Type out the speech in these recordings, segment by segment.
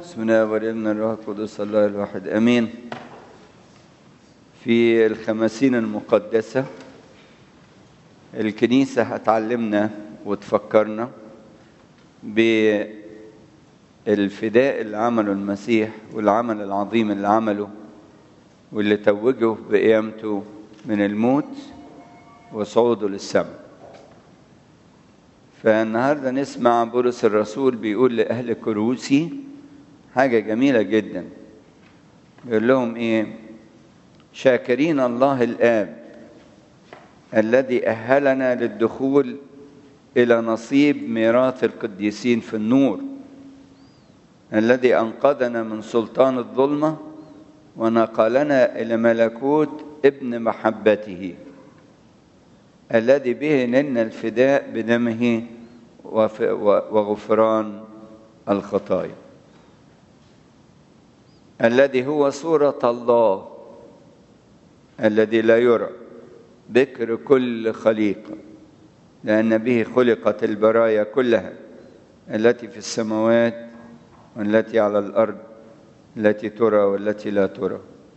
بسم الله والابن الروح القدس الله الواحد امين في الخمسين المقدسه الكنيسه هتعلمنا وتفكرنا بالفداء اللي عمله المسيح والعمل العظيم اللي عمله واللي توجه بقيامته من الموت وصعوده للسماء فالنهارده نسمع بولس الرسول بيقول لاهل كروسي حاجه جميله جدا بيقول لهم ايه شاكرين الله الاب الذي اهلنا للدخول الى نصيب ميراث القديسين في النور الذي انقذنا من سلطان الظلمه ونقلنا الى ملكوت ابن محبته الذي به نلنا الفداء بدمه وغفران الخطايا الذي هو صورة الله الذي لا يرى ذكر كل خليقة لأن به خلقت البرايا كلها التي في السماوات والتي على الأرض التي ترى والتي لا ترى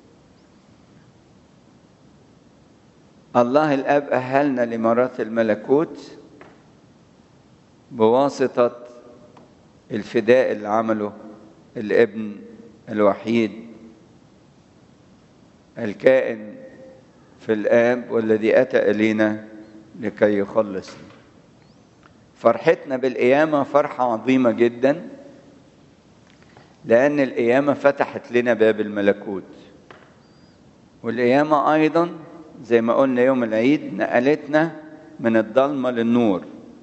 الله الاب اهلنا لميراث الملكوت بواسطه الفداء اللي عمله الابن الوحيد الكائن في الاب والذي اتى الينا لكي يخلصنا فرحتنا بالقيامه فرحه عظيمه جدا لان القيامه فتحت لنا باب الملكوت والقيامه ايضا زي ما قلنا يوم العيد نقلتنا من الضلمة للنور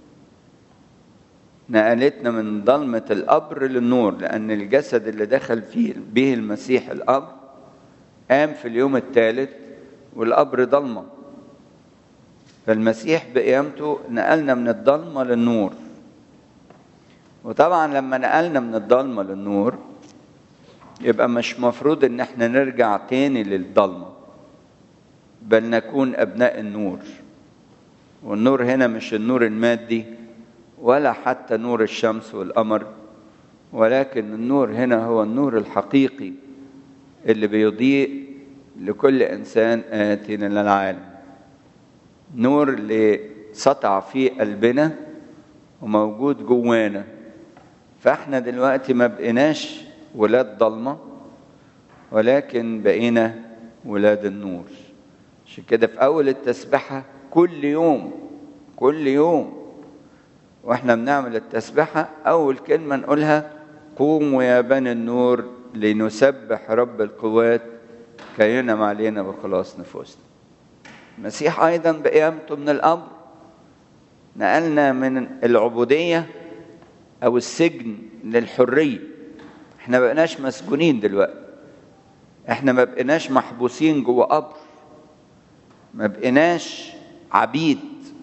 نقلتنا من ضلمة القبر للنور لأن الجسد اللي دخل فيه به المسيح القبر قام في اليوم الثالث والقبر ضلمة فالمسيح بقيامته نقلنا من الضلمة للنور وطبعا لما نقلنا من الضلمة للنور يبقى مش مفروض ان احنا نرجع تاني للضلمه بل نكون ابناء النور والنور هنا مش النور المادي ولا حتى نور الشمس والقمر ولكن النور هنا هو النور الحقيقي اللي بيضيء لكل انسان اتي للعالم نور اللي سطع في قلبنا وموجود جوانا فاحنا دلوقتي ما بقيناش ولاد ضلمه ولكن بقينا ولاد النور عشان كده في اول التسبحه كل يوم كل يوم واحنا بنعمل التسبحه اول كلمه نقولها قوموا يا بني النور لنسبح رب القوات كي ينم علينا بخلاص نفوسنا المسيح ايضا بقيامته من الامر نقلنا من العبوديه او السجن للحريه احنا ما بقناش مسجونين دلوقتي احنا ما بقناش محبوسين جوه قبر ما بقيناش عبيد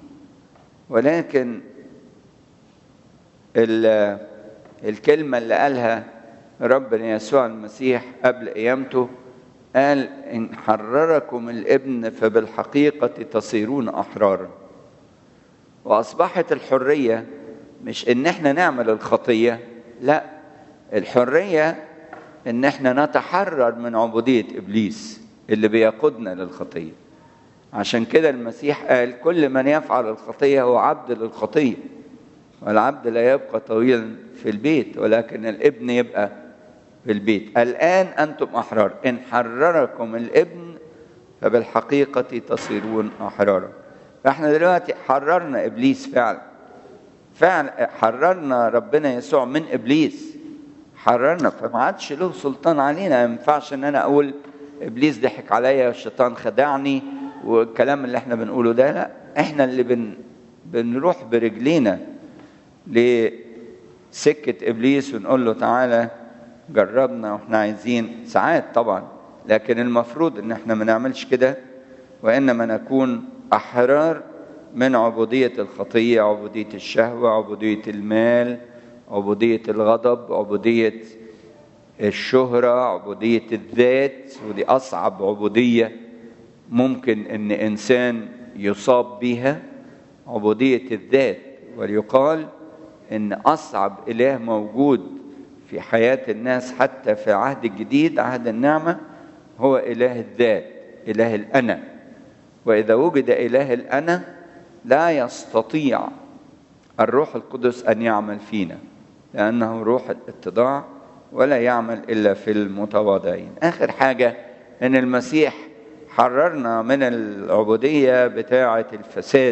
ولكن الكلمة اللي قالها ربنا يسوع المسيح قبل قيامته قال إن حرركم الابن فبالحقيقة تصيرون أحرارا وأصبحت الحرية مش إن إحنا نعمل الخطية لا الحرية إن إحنا نتحرر من عبودية إبليس اللي بيقودنا للخطيه عشان كده المسيح قال كل من يفعل الخطية هو عبد للخطية والعبد لا يبقى طويلا في البيت ولكن الابن يبقى في البيت الآن أنتم أحرار إن حرركم الابن فبالحقيقة تصيرون أحرارا فإحنا دلوقتي حررنا إبليس فعلا فعلا حررنا ربنا يسوع من إبليس حررنا فما عادش له سلطان علينا ما ينفعش إن أنا أقول إبليس ضحك عليا والشيطان خدعني والكلام اللي احنا بنقوله ده لا احنا اللي بن بنروح برجلينا لسكة إبليس ونقول له تعالى جربنا واحنا عايزين ساعات طبعا لكن المفروض ان احنا ما نعملش كده وانما نكون احرار من عبودية الخطية عبودية الشهوة عبودية المال عبودية الغضب عبودية الشهرة عبودية الذات ودي أصعب عبودية ممكن ان انسان يصاب بها عبوديه الذات وليقال ان اصعب اله موجود في حياة الناس حتى في العهد الجديد عهد النعمة هو إله الذات إله الأنا وإذا وجد إله الأنا لا يستطيع الروح القدس أن يعمل فينا لأنه روح الاتضاع ولا يعمل إلا في المتواضعين آخر حاجة أن المسيح حررنا من العبودية بتاعة الفساد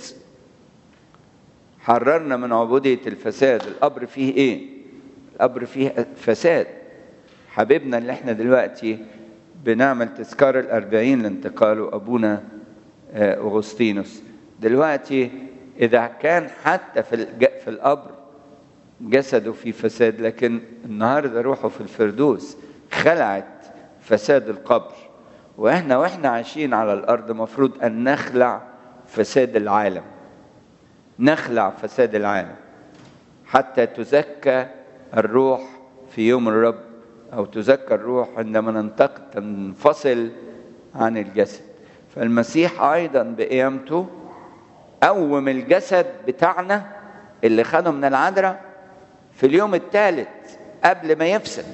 حررنا من عبودية الفساد القبر فيه إيه؟ القبر فيه فساد حبيبنا اللي احنا دلوقتي بنعمل تذكار الأربعين لانتقاله أبونا أغسطينوس دلوقتي إذا كان حتى في في القبر جسده في فساد لكن النهارده روحه في الفردوس خلعت فساد القبر واحنا واحنا عايشين على الارض مفروض ان نخلع فساد العالم نخلع فساد العالم حتى تزكى الروح في يوم الرب او تزكى الروح عندما ننتقل تنفصل عن الجسد فالمسيح ايضا بقيامته قوم الجسد بتاعنا اللي خده من العذراء في اليوم الثالث قبل ما يفسد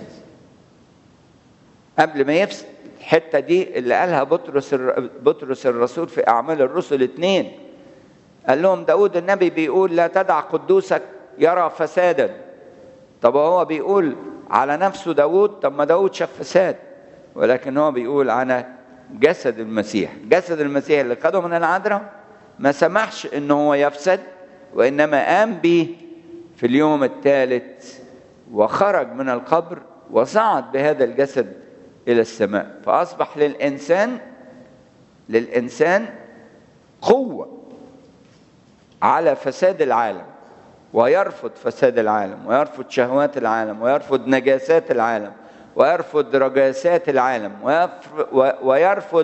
قبل ما يفسد الحتة دي اللي قالها بطرس بطرس الرسول في أعمال الرسل اثنين قال لهم داود النبي بيقول لا تدع قدوسك يرى فسادا طب هو بيقول على نفسه داود طب ما داود شاف فساد ولكن هو بيقول على جسد المسيح جسد المسيح اللي خده من العذراء ما سمحش ان هو يفسد وانما قام به في اليوم الثالث وخرج من القبر وصعد بهذا الجسد الى السماء فاصبح للانسان للانسان قوه على فساد العالم ويرفض فساد العالم ويرفض شهوات العالم ويرفض نجاسات العالم ويرفض رجاسات العالم ويرفض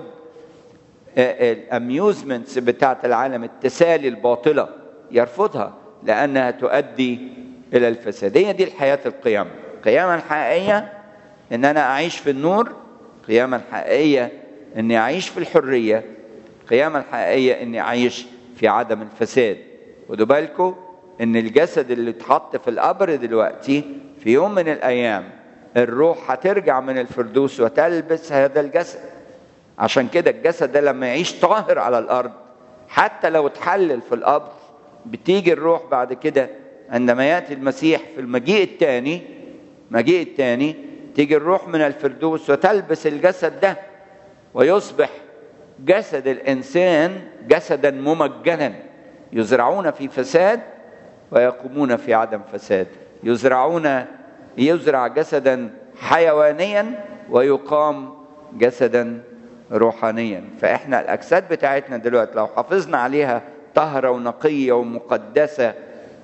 الاميوزمنتس بتاعت العالم التسالي الباطله يرفضها لانها تؤدي الى الفساد هي دي الحياه القيامه القيامه الحقيقيه ان انا اعيش في النور القيامه الحقيقيه اني اعيش في الحريه القيامه الحقيقيه اني اعيش في عدم الفساد خدوا بالكم ان الجسد اللي اتحط في القبر دلوقتي في يوم من الايام الروح هترجع من الفردوس وتلبس هذا الجسد عشان كده الجسد ده لما يعيش طاهر على الارض حتى لو اتحلل في القبر بتيجي الروح بعد كده عندما ياتي المسيح في المجيء الثاني مجيء الثاني تيجي الروح من الفردوس وتلبس الجسد ده ويصبح جسد الانسان جسدا ممجنا يزرعون في فساد ويقومون في عدم فساد يزرعون يزرع جسدا حيوانيا ويقام جسدا روحانيا فاحنا الاجساد بتاعتنا دلوقتي لو حافظنا عليها طهره ونقيه ومقدسه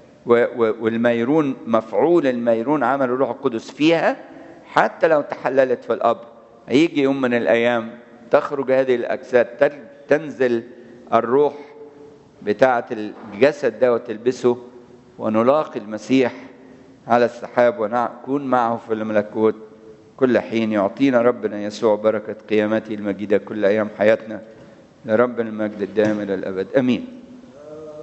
والميرون مفعول الميرون عمل الروح القدس فيها حتى لو تحللت في القبر هيجي يوم من الايام تخرج هذه الاجساد تنزل الروح بتاعه الجسد ده وتلبسه ونلاقي المسيح على السحاب ونكون معه في الملكوت كل حين يعطينا ربنا يسوع بركه قيامته المجيده كل ايام حياتنا لربنا المجد الدائم الى الابد امين